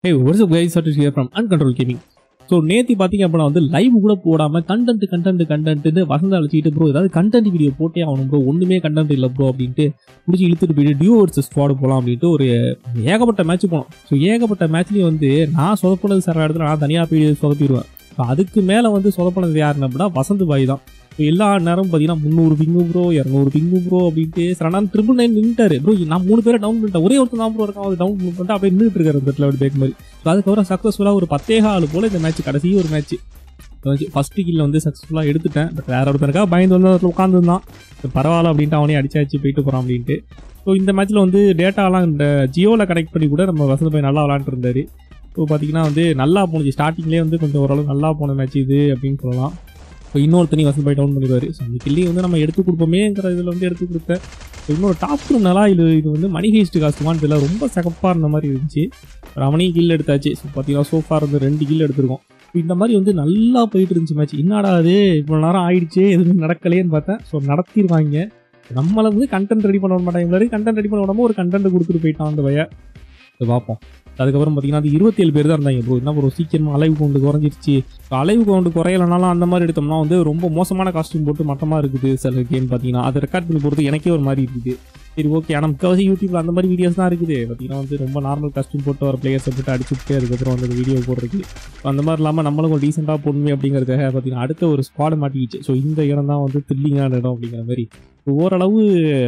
ஹே ஒரு guys are here from uncontrol gaming so நேத்தி பார்த்தீங்க அப்படின்னா வந்து லைவ் கூட போடாமல் கண்டென்ட் கண்டென்ட் கண்டென்ட்னு வசந்த அழைச்சிட்டு ப்ரோ ஏதாவது கண்டென்ட் வீடியோ போட்டே ஆகணும் ப்ரோ ஒன்றுமே கண்டென்ட் இல்லை ப்ரோ அப்படின்ட்டு பிடிச்சி இழுத்துட்டு போயிட்டு டியூ வர்சஸ் ஸ்குவாடு போகலாம் அப்படின்ட்டு ஒரு ஏகப்பட்ட மேட்ச் போனோம் ஸோ ஏகப்பட்ட மேட்ச்லேயும் வந்து நான் சொதப்பினது சார் இடத்துல நான் தனியாக போய் சொதப்பிடுவேன் ஸோ அதுக்கு மேலே வந்து சொதப்பினது யாருன்னு அப்படின்னா வசந்த் பாய் தான் இப்போ எல்லா நேரம் பார்த்தீங்கன்னா முந்நூறு பிங்கு ப்ரோ இரநூறு பிங்கு ப்ரோ அப்படின்ட்டு சரணான் ட்ரிபிள் நைன் நின்ட்டாரு ப்ரோ நான் மூணு பேரை டவுன் பண்ணிட்டேன் ஒரே ஒருத்தர் தான் ப்ரோ இருக்கான் அவர் டவுன் பண்ணிட்டு அப்படியே நின்றுட்டு இருக்காரு அந்த இடத்துல அப்படி பேக் மாதிரி ஸோ அதுக்கப்புறம் சக்ஸஸ்ஃபுல்லாக ஒரு பத்தே ஆள் போல் இந்த மேட்ச் கடைசி ஒரு மேட்ச் ஃபஸ்ட்டு கில்ல வந்து சக்ஸஸ்ஃபுல்லாக எடுத்துட்டேன் பட் வேற ஒருத்தருக்கா பயந்து வந்து அதில் உட்காந்துருந்தான் பரவாயில்ல அப்படின்ட்டு அவனே அடிச்சாச்சு போயிட்டு போகிறான் அப்படின்ட்டு ஸோ இந்த மேட்ச்சில் வந்து டேட்டாலாம் இந்த ஜியோவில் கனெக்ட் பண்ணி கூட நம்ம வசந்த போய் நல்லா விளாண்டுட்டு இருந்தாரு ஸோ பார்த்தீங்கன்னா வந்து நல்லா போணுச்சு ஸ்டார்டிங்லேயே வந்து கொஞ்சம் ஓரளவு நல்லா போன மேட்ச் இது அப்படின்னு சொல்லலாம் ஸோ இன்னொருத்தனி வசந்த் போய் டவுன் பண்ணிடுவார் ஸோ அந்த கில்லி வந்து நம்ம எடுத்து கொடுப்போமேங்கிற இதில் வந்து எடுத்து கொடுத்தேன் ஸோ இன்னொரு டாப் நல்லா இது இது வந்து மணி ஹேஸ்ட் காஸ்ட்டுமான்னு தெரியல ரொம்ப சகப்பாக இருந்த மாதிரி இருந்துச்சு ஒரு அவனையும் கில் எடுத்தாச்சு ஸோ பார்த்தீங்கன்னா சோஃபா இருந்து ரெண்டு கில் எடுத்திருக்கோம் ஸோ இந்த மாதிரி வந்து நல்லா போயிட்டு இருந்துச்சு மேட்ச் என்னடா அது இவ்வளோ நேரம் ஆயிடுச்சு எதுவும் நடக்கலையேன்னு பார்த்தேன் ஸோ நடத்திடுவாங்க நம்மளை வந்து கண்டென்ட் ரெடி பண்ண விட மாட்டாங்க கண்டென்ட் ரெடி பண்ண விடாம ஒரு கண்டென்ட் கொடுத்துட்டு போயிட்டான் அந்த பையன் இதை பார்ப்போம் அதுக்கப்புறம் பார்த்தீங்கன்னா அது இருபத்தேழு பேர் தான் இருந்தாங்க ப்ரோ என்ன ப்ரோ சீக்கிரமாக அலைவு கவுண்டு குறைஞ்சிருச்சு இப்போ அலைவு கவுண்டு குறையலனாலும் அந்த மாதிரி எடுத்தோம்னா வந்து ரொம்ப மோசமான காஸ்டியூம் போட்டு மட்டமாக இருக்குது சில கேம் பார்த்தீங்கன்னா அதை ரெக்கார்ட் பண்ணி போகிறது எனக்கே ஒரு மாதிரி இருக்குது சரி ஓகே ஆனால் முக்கால்வாசி யூடியூப்ல அந்த மாதிரி வீடியோஸ் தான் இருக்குது பார்த்தீங்கன்னா வந்து ரொம்ப நார்மல் காஸ்டியூம் போட்டு வர பிளேயர்ஸை போட்டு அடிச்சுட்டு அதுக்கப்புறம் வந்து வீடியோ போடுறது அந்த மாதிரி இல்லாமல் நம்மளும் ஒரு டீசெண்டாக போடணுமே அப்படிங்கிறதுக்காக பார்த்தீங்கன்னா அடுத்த ஒரு ஸ்குவாட் மாட்டிக்கிச்சு ஸோ இந்த இடம் தான் வந்து த்ரில்லிங்கான இடம் அப்படிங்கிற மாதிரி ஓரளவு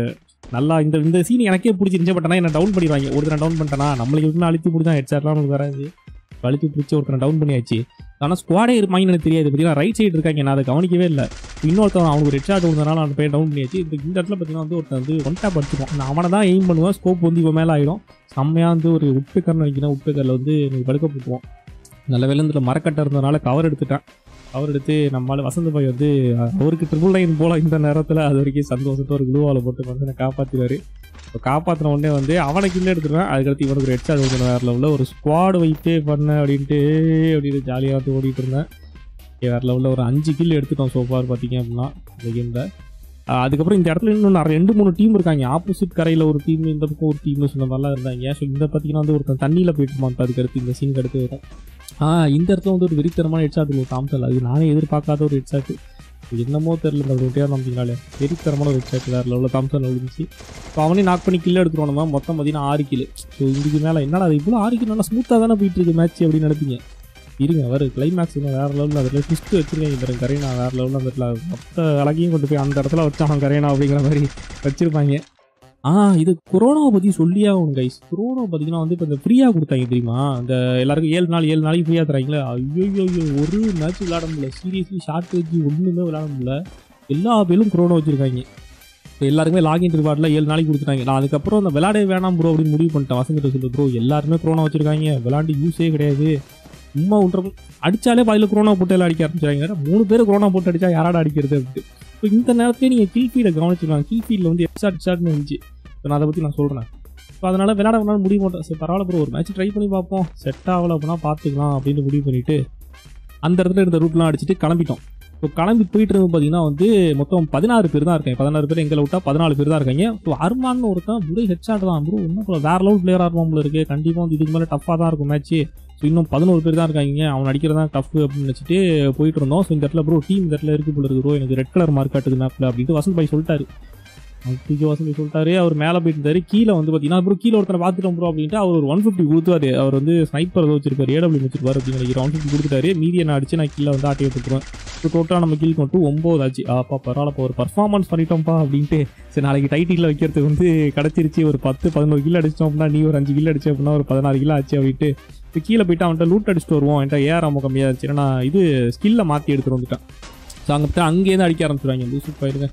நல்லா இந்த இந்த சீன் எனக்கே பிடிச்சிருந்துச்சு பட் ஆனால் என்ன டவுன் பண்ணிடுவாங்க ஒருத்தனை டவுன் பண்ணிட்டேனா நம்மளுக்கு எப்படின்னா அழுத்தி பிடிச்சா ஹெட்ஷாட்லாம் நமக்கு வராது அழுத்தி பிடிச்சி ஒருத்தனை டவுன் பண்ணியாச்சு ஆனால் ஸ்குவாடே இருப்பாங்கன்னு எனக்கு தெரியாது பார்த்தீங்கன்னா ரைட் சைடு இருக்காங்க நான் அதை கவனிக்கவே இல்லை இன்னொருத்தவன் அவனுக்கு ஒரு ஹெட்ஷாட் விழுந்தனால அவன் போய் டவுன் பண்ணியாச்சு இந்த இந்த இடத்துல பார்த்தீங்கன்னா வந்து ஒருத்தன் வந்து ஒன் டேப் அடிச்சுப்பான் நான் அவனை தான் எய்ம் பண்ணுவேன் ஸ்கோப் வந்து இவன் மேலே ஆகிடும் செம்மையாக வந்து ஒரு உட்பேக்கர்னு வைக்கிறேன் உட்பேக்கரில் வந்து எனக்கு படுக்க போட்டுவோம் நல்ல வேலை இந்த மரக்கட்டை இருந்ததுனால கவர் எடுத்துட்டேன் கவர் எடுத்து நம்மளால வசந்த பாய் வந்து அவருக்கு ட்ரிபிள் லைன் போல இந்த நேரத்தில் அது வரைக்கும் சந்தோஷத்தை ஒரு குழுவால் போட்டு வந்து என்னை காப்பாற்றிடுவார் இப்போ காப்பாற்றின உடனே வந்து அவனை கில்ல எடுத்துருவேன் அதுக்கடுத்து இவனுக்கு ஒரு ஹெட்ஷாட் வந்து வேறு லெவலில் ஒரு ஸ்குவாடு வைப்பே பண்ண அப்படின்ட்டு அப்படின்னு ஜாலியாக வந்து ஓடிட்டு இருந்தேன் வேறு லெவலில் ஒரு அஞ்சு கில் எடுத்துட்டோம் சோஃபார் பார்த்தீங்க அப்படின்னா இந்த கேமில் அதுக்கப்புறம் இந்த இடத்துல இன்னும் நிறைய ரெண்டு மூணு டீம் இருக்காங்க ஆப்போசிட் கரையில் ஒரு டீம் இந்த பக்கம் ஒரு டீம் சொன்ன மாதிரிலாம் இருந்தாங்க ஸோ இந்த பார்த்தீங்கன்னா வந்து ஒருத்தன் தண்ணியில் போயிட்டு இருப்பான் அதுக்கடுத்து இந்த சீனுக்கு அடுத்து வரும் ஆ இந்த இடத்துல வந்து ஒரு வெறித்தனமான ஹெட்ஷாட் ஒரு தாம்சல் அது நானே எதிர்பார்க்காத ஒரு ஹெட்ஷாட் என்னமோ தெரில இந்த ஒட்டியாக நம்பிங்கனாலே வெறித்தனமான ஒரு ஹெட்ஷாட் வேறு லெவலில் தாம்சல் விழுந்துச்சு ஸோ அவனே நாக் பண்ணி கில் எடுத்துருவோம் மொத்தம் பார்த்தீங்கன்னா ஆறு கிலோ ஸோ இதுக்கு மேலே என்னடா அது இவ்வளோ ஆறு கிலோ நல்லா ஸ்மூத்தாக தானே போயிட்டு இருக்கு மேட்ச் அப்படின்னு நினைப்பீங்க இருங்க அவர் கிளைமேக்ஸ் இன்னும் வேறு லெவலில் அதில் ட்விஸ்ட்டு வச்சுருக்கேன் பாருங்க கரீனா வேறு லெவலில் அந்த இடத்துல மொத்த அழகையும் கொண்டு போய் அந்த இடத்துல வச்சான் கரீனா அப்படிங்கிற மாதிரி வச்சுருப்பாங்க ஆ இது கொரோனாவை பற்றி சொல்லியே ஆகணும் கைஸ் கொரோனா பார்த்தீங்கன்னா வந்து இப்போ இந்த ஃப்ரீயாக கொடுத்தாங்க தெரியுமா இந்த எல்லாருக்கும் ஏழு நாள் ஏழு நாளைக்கு ஃப்ரீயாக தராங்களே ஐயோ ஐயோ ஒரு மேட்ச் விளாட முடியல சீரியஸ்லி ஷார்ட்டேஜ் ஒன்றுமே விளாட முடியல எல்லா பேரும் கொரோனா வச்சுருக்காங்க இப்போ எல்லாருக்குமே லாகின் ரிவார்டில் ஏழு நாளைக்கு கொடுத்துட்டாங்க நான் அதுக்கப்புறம் அந்த விளாடவே வேணாம் ப்ரோ அப்படின்னு முடிவு பண்ணிட்டேன் வசங்கிட்ட சொல்லு ப்ரோ எல்லாருமே கொரோனா வச்சுருக்காங்க விளாண்டு யூஸே கிடையாது சும்மா ஒன்றரை அடித்தாலே பாதியில் கொரோனா போட்டு எல்லாம் அடிக்க ஆரம்பிச்சிருக்காங்க மூணு பேர் கொரோனா போட்டு அடித்தா யாராட அடிக்கிறது அப்படின்ட்டு இப்போ இந்த நேரத்துலேயே நீங்கள் கில் ஃபீடை கவனிச்சிருக்காங்க கில் ஃபீல்டில் வந்து எக்ஸாட் எக்ஸாட்னு இருந்துச்சு இப்போ நான் அதை பற்றி நான் சொல்கிறேன் இப்போ அதனால் விளையாட வேணாலும் முடிவு மாட்டேன் சரி பரவாயில்ல ப்ரோ ஒரு மேட்ச் ட்ரை பண்ணி பார்ப்போம் செட் ஆகலை அப்படின்னா பார்த்துக்கலாம் அப்படின்னு முடிவு பண்ணிவிட்டு அந்த இடத்துல இருந்த ரூட்லாம் அடிச்சுட்டு கிளம்பிட்டோம் இப்போ கிளம்பி போயிட்டு இருந்து பார்த்தீங்கன்னா வந்து மொத்தம் பதினாறு பேர் தான் இருக்காங்க பதினாறு பேர் எங்களை விட்டா பதினாலு பேர் தான் இருக்காங்க ஸோ அருமான்னு ஒருத்தன் ப்ரோ ஹெட்ஷாட் தான் ப்ரோ இன்னும் போல வேற லெவல் பிளேயர் ஆர்வம் இருக்குது கண்டிப்பாக வந்து இதுக்கு மேலே டஃப்பாக தான் இருக்கும் மேட்ச் ஸோ இன்னும் பதினோரு பேர் தான் இருக்காங்க அவன் அடிக்கிறது தான் டஃப் அப்படின்னு நினச்சிட்டு போயிட்டு இருந்தோம் ஸோ இந்த இடத்துல ப்ரோ டீம் இந்த இடத்துல இருக்கு போல இருக்கு ப்ரோ எனக்கு ரெட் கலர் மார்க் காட்டுது மேப்பில் அப்படின்ட்டு வசந்த் பாய் சொல்லிட்டாரு தூக்கி வசந்தி சொல்லிட்டாரு அவர் மேலே போயிட்டு இருந்தாரு கீழே வந்து பார்த்தீங்கன்னா அப்புறம் கீழே ஒருத்தனை பார்த்துட்டோம் ப்ரோ அப்படின்ட்டு அவர் ஒரு ஒன் ஃபிஃப்டி கொடுத்தாரு அவர் வந்து ஸ்னைப்பர் ஏதோ வச்சிருப்பாரு ஏடபிள்யூ வச்சிருப்பாரு அப்படின்னு நினைக்கிறேன் ஒன் ஃபிஃப்டி கொடுத்துட்டாரு மீதியை நான் அடிச்சு நான் கீழே வந்து ஆட்டி விட்டுருவேன் ஸோ டோட்டலாக நம்ம கீழ் கொண்டு ஒம்பது ஆச்சு ஆப்பா பரவாயில்ல ஒரு பர்ஃபார்மன்ஸ் பண்ணிட்டோம்ப்பா அப்படின்ட்டு சரி நாளைக்கு டைட்டில் வைக்கிறதுக்கு வந்து கிடச்சிருச்சு ஒரு பத்து பதினோரு கிலோ அடிச்சிட்டோம் அப்படின்னா நீ ஒரு அஞ்சு கிலோ அடிச்சு அப்படின்னா ஒரு பதினாறு கிலோ ஆச்சு அப்படின்ட்டு இப்போ கீழே போயிட்டு அவன்கிட்ட லூட் அடிச்சுட்டு வருவோம் என்கிட்ட ஏஆர் அம்மா கம்மியாக இருந்துச்சு நான் இது ஸ்கில்லை மாற்றி எடுத்துகிட்டு வந்துட்டேன் ஸோ அங்கே போய் அங்கேருந்து அடிக்க ஆரம்பிச்சிருவாங்க லூசு போயிருங்க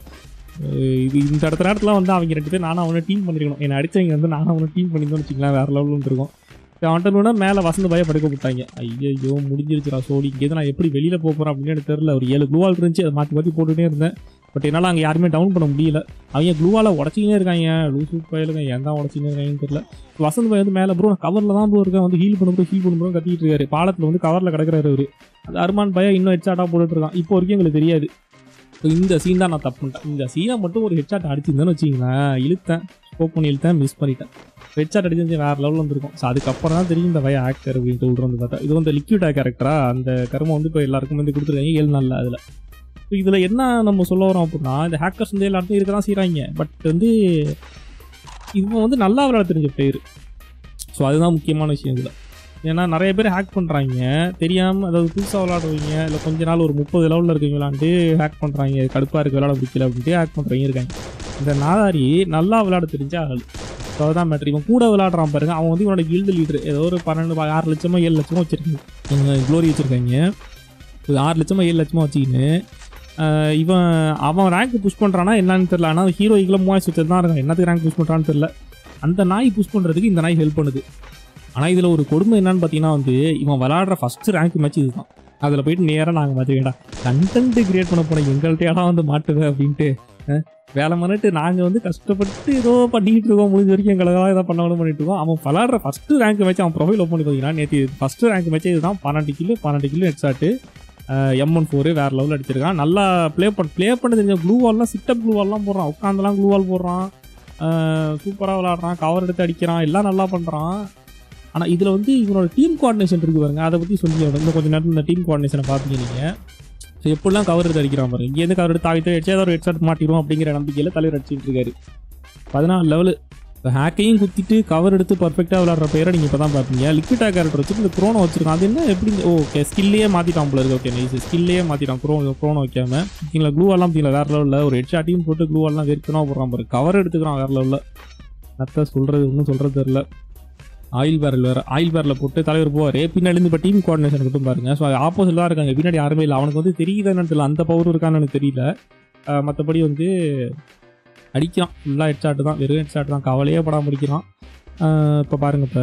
இது இந்த இடத்துல நேரத்தில் வந்து அவங்க ரெண்டு பேர் நானும் அவனை டீம் பண்ணிருக்கணும் என்னை அடிச்சவங்க வந்து நானும் அவனை டீம் பண்ணியிருந்தோம்னு வச்சுக்கலாம் வேறு லெவலில் இருக்கும் அவன்கிட்ட மேலே வசந்த பய படுக்க போட்டாங்க ஐயோ முடிஞ்சிருச்சுடா சோடி இங்கேருந்து நான் எப்படி வெளியில் போக போகிறேன் அப்படின்னு எனக்கு தெரில ஒரு ஏழு க்ளூவால் இருந்துச்சு அதை மாற்றி மாற்றி போட்டுகிட்டே இருந்தேன் பட் என்னால் அங்கே யாருமே டவுன் பண்ண முடியல அவங்க க்ளூவால் உடச்சிக்கினே இருக்காங்க லூசு பயிலுங்க ஏன் தான் உடச்சிக்கினே இருக்காங்கன்னு தெரியல வசந்த் பாய் வந்து மேலே ப்ரோ நான் கவரில் தான் ப்ரோ இருக்கேன் வந்து ஹீல் பண்ண ப்ரோ ஹீல் பண்ண ப்ரோ கத்திட்டு இருக்காரு பாலத்தில் வந்து கவரில் கிடக்கிறாரு அவர் அது அருமான் பையன் இன்னும் ஹெட்ஷாட்டாக போட்டுட்டு இருக்கான் இப்போ வரைக்கும் எங்களுக்கு தெரியாது ஸோ இந்த சீன் தான் நான் தப்பு பண்ணிட்டேன் இந்த சீனை மட்டும் ஒரு ஹெட்ஷாட் அடிச்சிருந்தேன்னு வச்சிங்களேன் இழுத்தேன் ஸ்கோப் பண்ணி இழுத்தேன் மிஸ் பண்ணிட்டேன் ரெட் ஷாட் அடிச்சு வேறு லெவலில் வந்திருக்கும் ஸோ அதுக்கப்புறம் தான் தெரியும் இந்த வய ஆக்டர் அப்படின்ட்டு உள்ள வந்து பார்த்தா இது வந்து லிக்விட் கேரக்டரா அந்த கருமம் வந்து இப்போ எல்லாருக்கும் வந்து கொடுத்துருக்காங்க ஏழு நாளில் அதில் ஸோ இதில் என்ன நம்ம சொல்ல வரோம் அப்படின்னா இந்த ஹேக்கர்ஸ் வந்து எல்லாருக்கும் இருக்க தான் செய்கிறாங்க பட் வந்து இவன் வந்து நல்லா விளையாட தெரிஞ்ச பிளேயர் ஸோ அதுதான் முக்கியமான விஷயம் இதில் ஏன்னா நிறைய பேர் ஹேக் பண்ணுறாங்க தெரியாமல் அதாவது புதுசாக விளாடுவீங்க இல்லை கொஞ்ச நாள் ஒரு முப்பது லெவலில் இருக்கவங்க விளாண்டு ஹேக் பண்ணுறாங்க கடுப்பாக இருக்கு விளாட பிடிக்கல அப்படின்ட்டு ஹேக் பண்ணுறவங்க இருக்காங்க இந்த நாதாரி நல்லா விளாட தெரிஞ்ச ஆள் ஸோ அதுதான் மேட்ரு இவன் கூட விளாடுறான் பாருங்க அவன் வந்து இவனோட கில்டு லீடர் ஏதோ ஒரு பன்னெண்டு ப- ஆறு லட்சமோ ஏழு லட்சமோ வச்சிருக்காங்க க்ளோரி வச்சுருக்காங்க இது ஆறு லட்சமோ ஏழு லட்சமோ வச்சுக்கின்னு ஆஹ் இவன் அவன் ரேங்க் புஷ் பண்ணுறானா என்னன்னு தெரியல ஆனால் ஹீரோய்க்குள்ள மூவாயிரத்தி வச்சு தான் இருக்கான் என்னத்துக்கு ரேங்க் புஷ் பண்ணுறான்னு தெரியல அந்த நாய் புஷ் பண்ணுறதுக்கு இந்த நாய் ஹெல்ப் பண்ணுது ஆனால் இதில் ஒரு கொடுமை என்னன்னு பார்த்தீங்கன்னா வந்து இவன் விளாடுற ஃபஸ்ட்டு ரேங்க் மேட்ச் இதுதான் அதில் போயிட்டு நேராக நாங்கள் மாற்றிக்கிட்டா கண்டென்ட் கிரியேட் பண்ண போனோம் எங்கள்கிட்டயாடா வந்து மாட்டுவேன் அப்படின்ட்டு அஹ், வேலை பண்ணிட்டு நாங்கள் வந்து கஷ்டப்பட்டு ஏதோ பண்ணிட்டு இருக்கோம் முடிஞ்ச வரைக்கும் எங்களுக்காக ஏதோ பண்ணணும் பண்ணிட்டு இருக்கோம் அவன் விளாடுற ஃபஸ்ட்டு ரேங்க் மேட்ச் அவன் ப்ரொஃபைல் ஓப்பன் பண்ணி பார்த்தீங்கன்னா நேற்று ஃபஸ்ட்டு ரேங்க் மேட்ச் இதுதான் பன்னெண்டு கிலோ பன்னெண்டு kilo exact M one four வேறு லெவலில் அடிச்சிருக்கான் நல்லா ப்ளே பண்ண ப்ளே பண்ண தெரிஞ்ச ப்ளூ வால்லாம் சிட்டப் ப்ளூ வால்லாம் போடுறான் உட்காந்துலாம் ப்ளூ வால் போடுறான் சூப்பராக விளாடுறான் கவர் எடுத்து அடிக்கிறான் எல்லாம் நல்லா பண்ணுறான் ஆனால் இதில் வந்து இவனோட டீம் கோஆர்டினேஷன் இருக்கு பாருங்க அதை பற்றி சொல்லி ஆகணும். இன்னும் கொஞ்சம் நேரம் இந்த டீம் கோஆர்டினேஷனை பார்த்தீங்க நீங்கள் ஸோ எப்படிலாம் கவர் எடுத்து அடிக்கிறான் பாருங்க இங்கேருந்து கவர் எடுத்து ஆகிட்டு அடிச்சு ஏதாவது ஒரு ஹெட்ஷாட் மாட்டிடும் அப்படிங்கிற நம்பிக்கையில் தலைவர் அடிச்சுட்டு இருக்காரு பதினாலு லெவலு இப்போ ஹேக்கையும் குத்திட்டு கவர் எடுத்து பர்ஃபெக்டாக விளாட்ற பேரை நீங்கள் இப்போ தான் பார்ப்பீங்க லிக்விட் கேரக்டர் வச்சுட்டு இந்த க்ரோனை வச்சிருக்கான் அது என்ன எப்படி ஓகே ஸ்கில்லையே மாற்றிட்டான் போல இருக்கு ஓகே நைஸ் ஸ்கில்லையே மாற்றிட்டான் க்ரோ க்ரோனை வைக்காம பார்த்தீங்களா க்ளூ எல்லாம் பார்த்தீங்களா வேறு லெவலில் ஒரு ஹெட்ஷாட்டையும் போட்டு க்ளூ எல்லாம் வெறுக்கணும் போடுறான் பாரு கவர் எடுத்துக்கிறான் வேறு லெவலில் நத்த சொல்கிறது ஒன்றும் சொல்கிறது தெரில ஆயில் பேரல் வேறு ஆயில் பேரலில் போட்டு தலைவர் போவார் பின்னாடி இருந்து இப்போ டீம் கோஆர்டினேஷன் மட்டும் பாருங்க ஸோ ஆப்போசிட் தான் இருக்காங்க பின்னாடி யாருமே இல்லை அவனுக்கு வந்து தெரியுதுன்னு தெரியல அந்த பவர் இருக்கான்னு எனக்கு தெரியல மற்றபடி வந்து அடிக்கிறான் ஃபுல்லாக ஹெட்ஷாட்டு தான் வெறும் ஹெட்ஷாட் தான் கவலையே படாமல் அடிக்கிறான் இப்போ பாருங்க இப்போ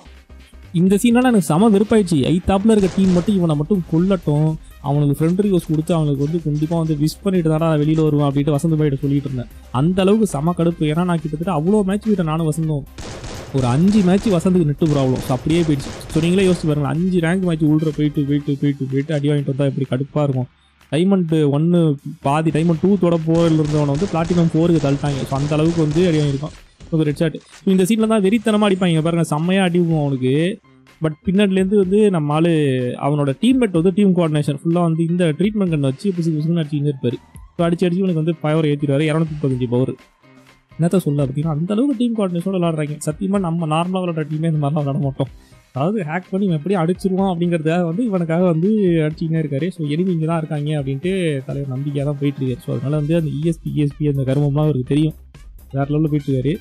இந்த சீனால எனக்கு செம வெறுப்பாயிடுச்சு ஐத்தாப்பில் இருக்க டீம் மட்டும் இவனை மட்டும் கொல்லட்டும் அவனுக்கு ஃப்ரெண்ட் ரிக்வஸ்ட் கொடுத்து அவனுக்கு வந்து கண்டிப்பாக வந்து விஷ் பண்ணிட்டு தானே வெளியில் வருவான் அப்படின்ட்டு வசந்த் பாயிட்ட சொல்லிட்டு இருந்தேன் அந்த அளவுக்கு செம கடுப்பு ஏன்னா நான் கிட்டத்தட்ட அவ்வளோ மேட்ச் விட்ட நானும் வசந்தோம் ஒரு அஞ்சு மேட்ச் வசந்துக்கு நெட்டு ப்ராப்ளம் ஸோ அப்படியே போயிடுச்சு ஸோ நீங்களே யோசிச்சு பாருங்க அஞ்சு ரேங்க் மேட்ச் உள்ள போயிட்டு போயிட்டு போயிட்டு போயிட்டு அடி வாங்கிட்டு வந்தா எப்படி கடுப்பாக இருக்கும் டைமண்ட் ஒன்று பாதி டைமண்ட் டூ தொட போரில் இருந்தவனை வந்து பிளாட்டினம் ஃபோருக்கு தள்ளிட்டாங்க ஸோ அந்த அளவுக்கு வந்து அடி வாங்கியிருக்கான் ஒரு ரெட் ஷாட் இந்த சீனில் தான் வெறித்தனமாக அடிப்பாங்க பாருங்க செம்மையாக அடிவும் அவனுக்கு பட் பின்னாடிலேருந்து வந்து நம்ம ஆளு அவனோட டீம்மேட் வந்து டீம் கோஆர்டினேஷன் ஃபுல்லாக வந்து இந்த ட்ரீட்மெண்ட் கன் வச்சு புதுசு புதுசுன்னு அடிச்சுன்னு இருப்பாரு ஸோ அடிச்சு அடிச்சு இவனுக்கு வந்து பவர் ஏற்றிடுவாரு இரநூத்தி முப்பத்தஞ்சு பவர் என்னத்த சொல்ல பார்த்தீங்கன்னா அந்த அளவுக்கு டீம் கோஆர்டினேஷனோட விளாட்றாங்க சத்தியமாக நம்ம நார்மலாக விளாட்ற டீமே இந்த மாதிரிலாம் விளாட மாட்டோம் அதாவது ஹேக் பண்ணி இவன் எப்படி அடிச்சிருவான் அப்படிங்கிறதுக்காக வந்து இவனுக்காக வந்து அடிச்சுக்கினே இருக்காரு ஸோ எனிமி இங்கே தான் இருக்காங்க அப்படின்ட்டு தலைவர் நம்பிக்கையாக தான் போயிட்டு இருக்காரு ஸோ அதனால வந்து அந்த இஎஸ்பி இஎஸ்பி அந்த கருமம்லாம் அவருக்கு தெரியும் வேற லெவலில் போயிட்டு இருக்காரு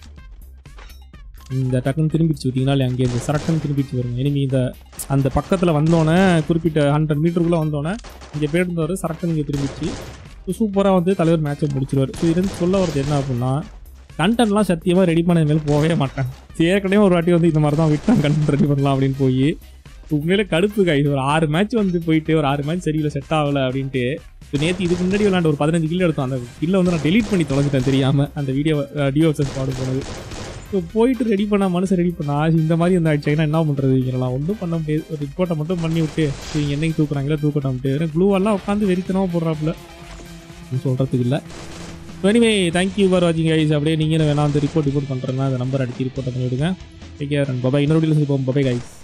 இந்த டக்குன்னு திரும்பிடுச்சு பார்த்தீங்கன்னா அங்கே இந்த சரக்குன்னு திரும்பிடுச்சு வருங்க எனிமி இந்த அந்த பக்கத்தில் வந்தோடனே குறிப்பிட்ட ஹண்ட்ரட் மீட்டருக்குள்ளே வந்தோடனே இங்கே போயிருந்தவர் சரக்குன்னு இங்கே திரும்பிடுச்சு ஸோ சூப்பராக வந்து தலைவர் மேட்சை முடிச்சிருவார் ஸோ இது சொல்ல வரது என்ன அப்படின்னா கண்டென்ட்லாம் சத்தியமாக ரெடி பண்ண மேலே போகவே மாட்டேன் ஏற்கனவே ஒரு வாட்டி வந்து இந்த மாதிரி தான் விட்டான் கண்டென்ட் ரெடி பண்ணலாம் அப்படின்னு போய் உண்மையிலே கடுப்பு காய் ஒரு ஆறு மேட்ச் வந்து போயிட்டு ஒரு ஆறு மேட்ச் சரியில்லை செட் ஆகலை அப்படின்ட்டு இப்போ நேற்று இதுக்கு முன்னாடி விளாண்ட ஒரு பதினஞ்சு கிலோ எடுத்தோம் அந்த கில்லை வந்து நான் டெலீட் பண்ணி தொலைஞ்சிட்டேன் தெரியாமல் அந்த வீடியோ டிஓஎஸ்எஸ் பாடு போனது ஸோ போயிட்டு ரெடி பண்ண மனசை ரெடி பண்ணா இந்த மாதிரி வந்து ஆயிடுச்சுன்னா என்ன பண்ணுறது இங்கெல்லாம் ஒன்றும் பண்ண முடியாது ஒரு ரிப்போர்ட்டை மட்டும் பண்ணி விட்டு சரி என்னைக்கு தூக்குறாங்களோ தூக்கட்டாம்ட்டு க்ளூவெல்லாம் உட்காந்து வெறித்தனமாக போடுறாப்புல சொல்கிறதுக்கு இல்லை எனிவே தேங்க்யூ ஃபார் வாட்சிங் கைஸ் அப்படியே நீங்கள் வேணா வந்து ரிப்போர்ட் ரிப்போர்ட் பண்ணுறேன்னா அந்த நம்பர் அடிச்சு ரிப்போர்ட் பண்ணி விடுங்க டேக் கேர் அண்ட் பபாய் இன்னொரு வீடியோ பபாய் கைஸ்